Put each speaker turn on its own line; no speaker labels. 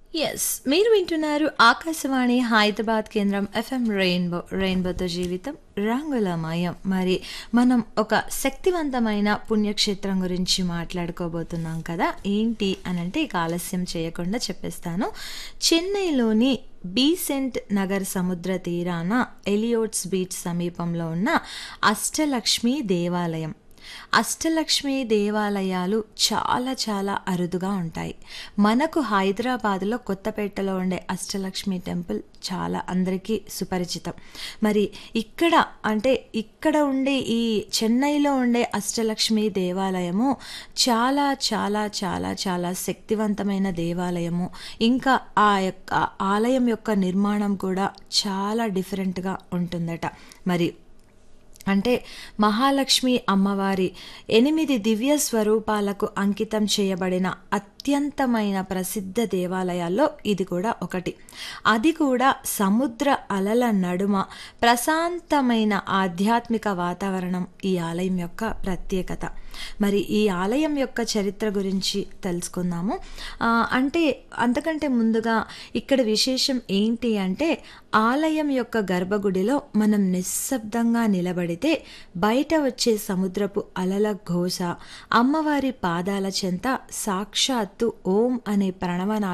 yes మీరు వింటున్నారు ఆకాశవాణి హైదరాబాద్ కేంద్రం ఎఫ్ఎం రెయిన్బో రెయిన్బోతో జీవితం రంగులమయం మరి మనం ఒక శక్తివంతమైన పుణ్యక్షేత్రం గురించి మాట్లాడుకోబోతున్నాం కదా ఏంటి అనంటే ఇక ఆలస్యం చేయకుండా చెప్పేస్తాను చెన్నైలోని బీసెంట్ నగర్ సముద్ర తీరాన ఎలియోట్స్ బీచ్ సమీపంలో ఉన్న అష్టలక్ష్మి దేవాలయం అష్టలక్ష్మి దేవాలయాలు చాలా చాలా అరుదుగా ఉంటాయి మనకు హైదరాబాద్లో కొత్తపేటలో ఉండే అష్టలక్ష్మి టెంపుల్ చాలా అందరికీ సుపరిచితం మరి ఇక్కడ అంటే ఇక్కడ ఉండే ఈ చెన్నైలో ఉండే అష్టలక్ష్మి దేవాలయము చాలా చాలా చాలా చాలా శక్తివంతమైన దేవాలయము ఇంకా ఆ యొక్క ఆలయం యొక్క నిర్మాణం కూడా చాలా డిఫరెంట్గా ఉంటుందట మరి అంటే మహాలక్ష్మి అమ్మవారి ఎనిమిది దివ్య స్వరూపాలకు అంకితం చేయబడిన అత్యంతమైన ప్రసిద్ధ దేవాలయాల్లో ఇది కూడా ఒకటి అది కూడా సముద్ర అలల నడుమ ప్రశాంతమైన ఆధ్యాత్మిక వాతావరణం ఈ ఆలయం యొక్క ప్రత్యేకత మరి ఈ ఆలయం యొక్క చరిత్ర గురించి తెలుసుకుందాము ఆ, అంటే అంతకంటే ముందుగా ఇక్కడ విశేషం ఏంటి అంటే ఆలయం యొక్క గర్భగుడిలో మనం నిశ్శబ్దంగా నిలబడితే బయట వచ్చే సముద్రపు అలల ఘోష అమ్మవారి పాదాల చెంత సాక్షాత్తు ఓం అనే ప్రణవనా